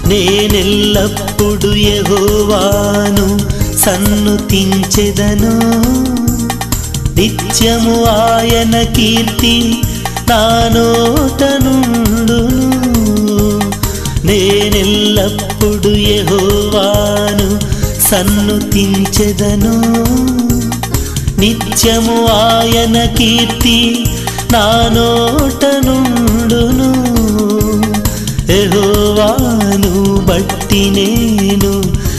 నేనెల్లప్పుడు యెహోవాను సన్నుతించెదను నిత్యము ఆయన కీర్తి నా నోట నుండును నేనెల్లప్పుడు యెహోవాను సన్నుతించెదను నిత్యము ఆయన కీర్తి నా నోట నుండును యెహోవాను బట్టి నేను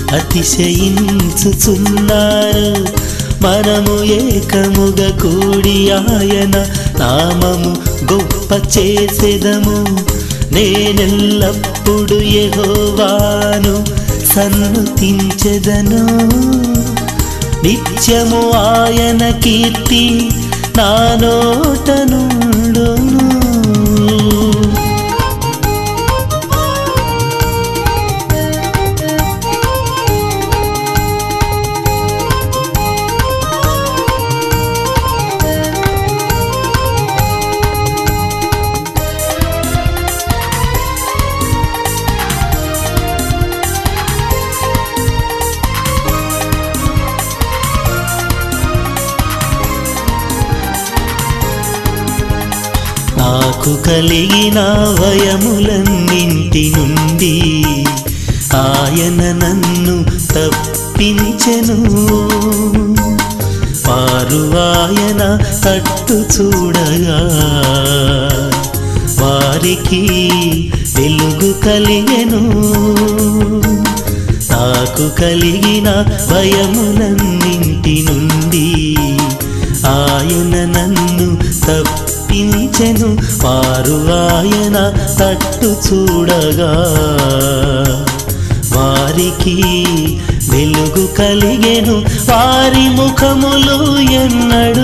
అతిశయించుచున్నాను మనము ఏకముగా కూడి ఆయన నామము గొప్ప చేసెదము నేనెల్లప్పుడు యెహోవాను సన్నుతించెదను నిత్యము ఆయన కీర్తి నా నోట నుండును నాకు కలిగిన భయములన్నింటి నుండి ఆయన నన్ను తప్పించెను వారు ఆయన తట్టు చూడగా వారికి వెలుగు కలిగెను నాకు కలిగిన భయములన్నింటి నుండి ఆయన నన్ను తప్పించెను వారు ఆయన తట్టు చూడగా వారికి వెలుగు కలిగెను వారి ముఖములు ఎన్నడు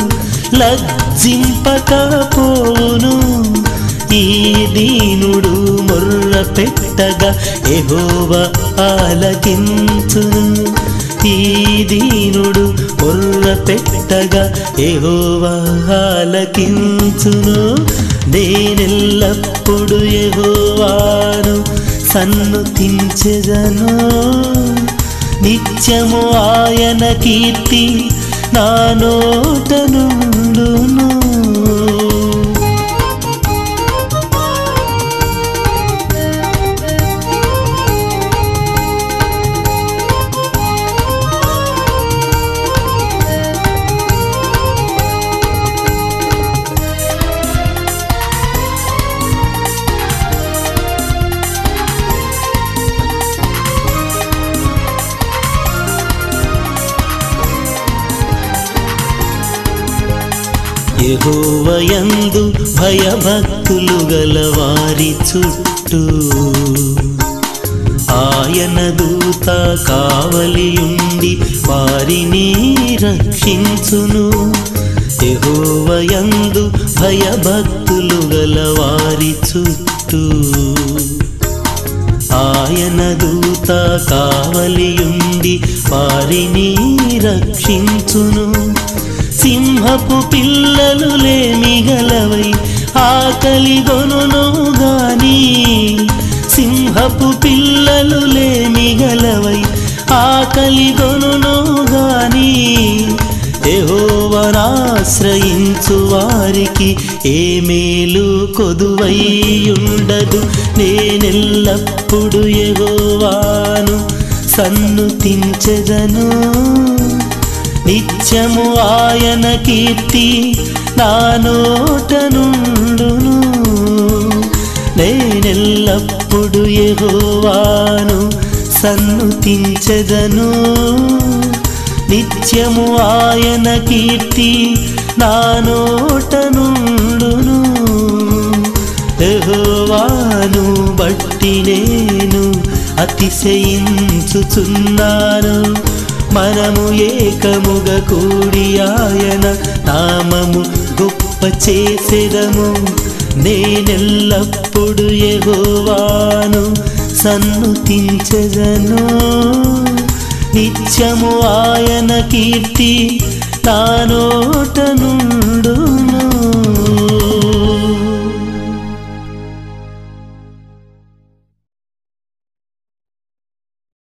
లజ్జింపకపోవును ఈ దీనుడు మొర్ర పెట్టగా ఎహోవ ఆలకించును ఈ దీనుడు మొర్ర పెట్టగా ఎహోవ ఆలకించును నేనెల్లప్పుడు ఎహోవాను సన్నుతించెదను నిత్యము ఆయన కీర్తి నా నోట నుండును యెహోవయందు భయభక్తులు గల వారి చుట్టూ ఆయన దూత కావలియుండి వారిని రక్షించును యెహోవయందు భయభక్తులు గల వారి చుట్టూ ఆయన దూత కావలియుండి వారిని రక్షించును సింహపు పిల్లలు లేమిగలవై ఆకలి గొనును గాని సింహపు పిల్లలు లేమిగలవై ఆకలి గొనును గాని యెహోవనాశ్రయించు వారికి ఏ మేలు కొదువైయుండదు నేనెల్లప్పుడు యెహోవాను సన్నుతించెదను నిత్యము ఆయన కీర్తి నా నోట నుండును నేనెల్లప్పుడు యెహోవాను సన్నుతించెదను నిత్యము ఆయన కీర్తి నా నోట నుండును యెహోవాను బట్టి నేను అతిశయించుచున్నాను మనము ఏకముగా కూడి ఆయన నామము గొప్ప చేసెదము నేనెల్లప్పుడు యెహోవాను సన్నుతించెదను నిత్యము ఆయన కీర్తి నా నోట నుండును